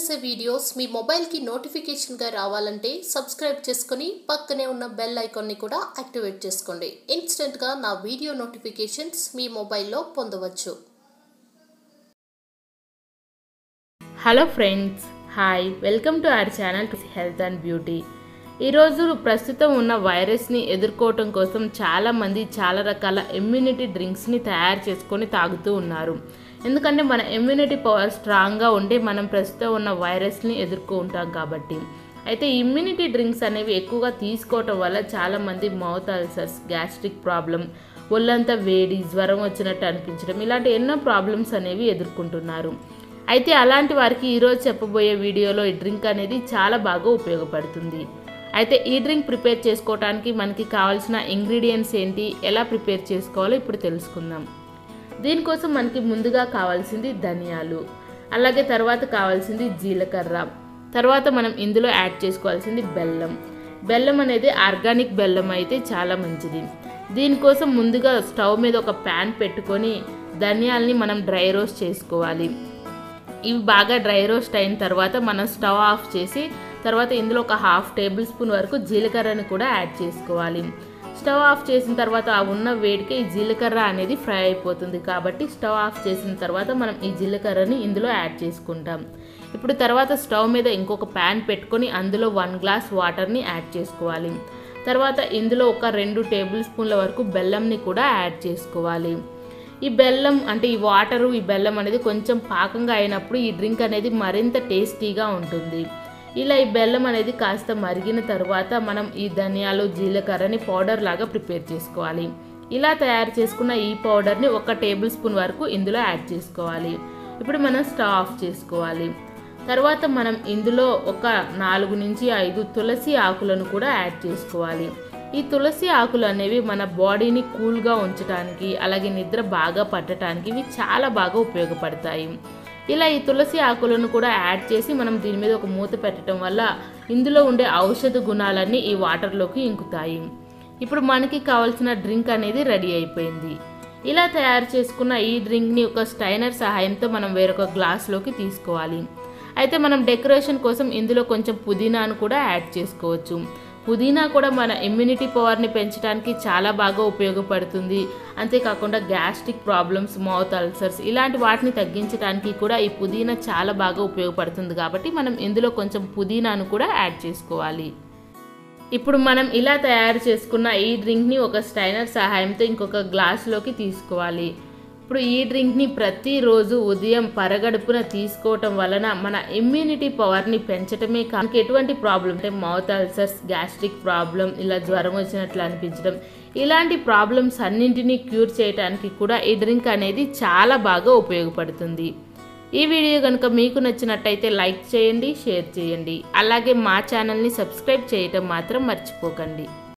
చేసే వీడియోస్ మీ మొబైల్కి నోటిఫికేషన్గా రావాలంటే సబ్స్క్రైబ్ చేసుకొని పక్కనే ఉన్న బెల్ ఐకాన్ని కూడా యాక్టివేట్ చేసుకోండి ఇన్స్టెంట్గా నా వీడియో నోటిఫికేషన్స్ మీ మొబైల్లో పొందవచ్చు hello friends hi welcome to our channel to health and beauty ఈరోజు ప్రస్తుతం ఉన్న వైరస్ని ఎదుర్కోవటం కోసం చాలామంది చాలా రకాల ఇమ్యూనిటీ డ్రింక్స్ని తయారు చేసుకొని తాగుతూ ఉన్నారు ఎందుకంటే మన ఇమ్యూనిటీ పవర్ స్ట్రాంగ్గా ఉంటే మనం ప్రస్తుతం ఉన్న వైరస్ని ఎదుర్కొంటాం కాబట్టి అయితే ఇమ్యూనిటీ డ్రింక్స్ అనేవి ఎక్కువగా తీసుకోవటం వల్ల చాలామంది మౌత్ అల్సర్స్ గ్యాస్ట్రిక్ ప్రాబ్లం ఒళ్ళంతా వేడి జ్వరం వచ్చినట్టు అనిపించడం ఇలాంటి ఎన్నో ప్రాబ్లమ్స్ అనేవి ఎదుర్కొంటున్నారు అయితే అలాంటి వారికి ఈరోజు చెప్పబోయే వీడియోలో ఈ డ్రింక్ అనేది చాలా బాగా ఉపయోగపడుతుంది అయితే ఈ డ్రింక్ ప్రిపేర్ చేసుకోవడానికి మనకి కావాల్సిన ఇంగ్రీడియంట్స్ ఏంటి ఎలా ప్రిపేర్ చేసుకోవాలో ఇప్పుడు తెలుసుకుందాం దీనికోసం మనకి ముందుగా కావాల్సింది ధనియాలు అలాగే తర్వాత కావాల్సింది జీలకర్ర తర్వాత మనం ఇందులో యాడ్ చేసుకోవాల్సింది బెల్లం బెల్లం అనేది ఆర్గానిక్ బెల్లం అయితే చాలా మంచిది దీనికోసం ముందుగా స్టవ్ మీద ఒక ప్యాన్ పెట్టుకొని ధనియాల్ని మనం డ్రై రోస్ట్ చేసుకోవాలి ఇవి బాగా డ్రై రోస్ట్ అయిన తర్వాత మనం స్టవ్ ఆఫ్ చేసి తర్వాత ఇందులో ఒక హాఫ్ టేబుల్ స్పూన్ వరకు జీలకర్రని కూడా యాడ్ చేసుకోవాలి స్టవ్ ఆఫ్ చేసిన తర్వాత ఆ ఉన్న వేడికి ఈ జీలకర్ర అనేది ఫ్రై అయిపోతుంది కాబట్టి స్టవ్ ఆఫ్ చేసిన తర్వాత మనం ఈ జీలకర్రని ఇందులో యాడ్ చేసుకుంటాం ఇప్పుడు తర్వాత స్టవ్ మీద ఇంకొక ప్యాన్ పెట్టుకొని అందులో వన్ గ్లాస్ వాటర్ని యాడ్ చేసుకోవాలి తర్వాత ఇందులో ఒక రెండు టేబుల్ స్పూన్ల వరకు బెల్లంని కూడా యాడ్ చేసుకోవాలి ఈ బెల్లం అంటే ఈ వాటరు ఈ బెల్లం అనేది కొంచెం పాకంగా అయినప్పుడు ఈ డ్రింక్ అనేది మరింత టేస్టీగా ఉంటుంది ఇలా ఈ బెల్లం అనేది కాస్త మరిగిన తర్వాత మనం ఈ ధనియాలు జీలకర్రని పౌడర్ లాగా ప్రిపేర్ చేసుకోవాలి ఇలా తయారు చేసుకున్న ఈ పౌడర్ని ఒక టేబుల్ స్పూన్ వరకు ఇందులో యాడ్ చేసుకోవాలి ఇప్పుడు మనం స్టవ్ ఆఫ్ చేసుకోవాలి తర్వాత మనం ఇందులో ఒక నాలుగు నుంచి ఐదు తులసి ఆకులను కూడా యాడ్ చేసుకోవాలి ఈ తులసి ఆకులు అనేవి మన బాడీని కూల్గా ఉంచడానికి అలాగే నిద్ర బాగా పట్టడానికి ఇవి చాలా బాగా ఉపయోగపడతాయి ఇలా ఈ తులసి ఆకులను కూడా యాడ్ చేసి మనం దీని మీద ఒక మూత పెట్టడం వల్ల ఇందులో ఉండే ఔషధ గుణాలన్నీ ఈ వాటర్లోకి ఇంకుతాయి ఇప్పుడు మనకి కావాల్సిన డ్రింక్ అనేది రెడీ అయిపోయింది ఇలా తయారు చేసుకున్న ఈ డ్రింక్ని ఒక స్టైనర్ సహాయంతో మనం వేరొక గ్లాస్లోకి తీసుకోవాలి అయితే మనం డెకరేషన్ కోసం ఇందులో కొంచెం పుదీనాను కూడా యాడ్ చేసుకోవచ్చు పుదీనా కూడా మన ఇమ్యూనిటీ పవర్ని పెంచడానికి చాలా బాగా ఉపయోగపడుతుంది అంతేకాకుండా గ్యాస్ట్రిక్ ప్రాబ్లమ్స్ మౌత్ అల్సర్స్ ఇలాంటి వాటిని తగ్గించడానికి కూడా ఈ పుదీనా చాలా బాగా ఉపయోగపడుతుంది కాబట్టి మనం ఇందులో కొంచెం పుదీనాను కూడా యాడ్ చేసుకోవాలి ఇప్పుడు మనం ఇలా తయారు చేసుకున్న ఈ డ్రింక్ని ఒక స్టైనర్ సహాయంతో ఇంకొక గ్లాస్లోకి తీసుకోవాలి ఇప్పుడు ఈ డ్రింక్ని ప్రతిరోజు ఉదయం పరగడుపున తీసుకోవటం వలన మన ఇమ్యూనిటీ పవర్ని పెంచడమే కాక ఎటువంటి ప్రాబ్లం అంటే మౌత్ అల్సర్స్ గ్యాస్ట్రిక్ ప్రాబ్లం ఇలా జ్వరం వచ్చినట్లు అనిపించడం ఇలాంటి ప్రాబ్లమ్స్ అన్నింటినీ క్యూర్ చేయడానికి కూడా ఈ డ్రింక్ అనేది చాలా బాగా ఉపయోగపడుతుంది ఈ వీడియో కనుక మీకు నచ్చినట్టయితే లైక్ చేయండి షేర్ చేయండి అలాగే మా ఛానల్ని సబ్స్క్రైబ్ చేయటం మాత్రం మర్చిపోకండి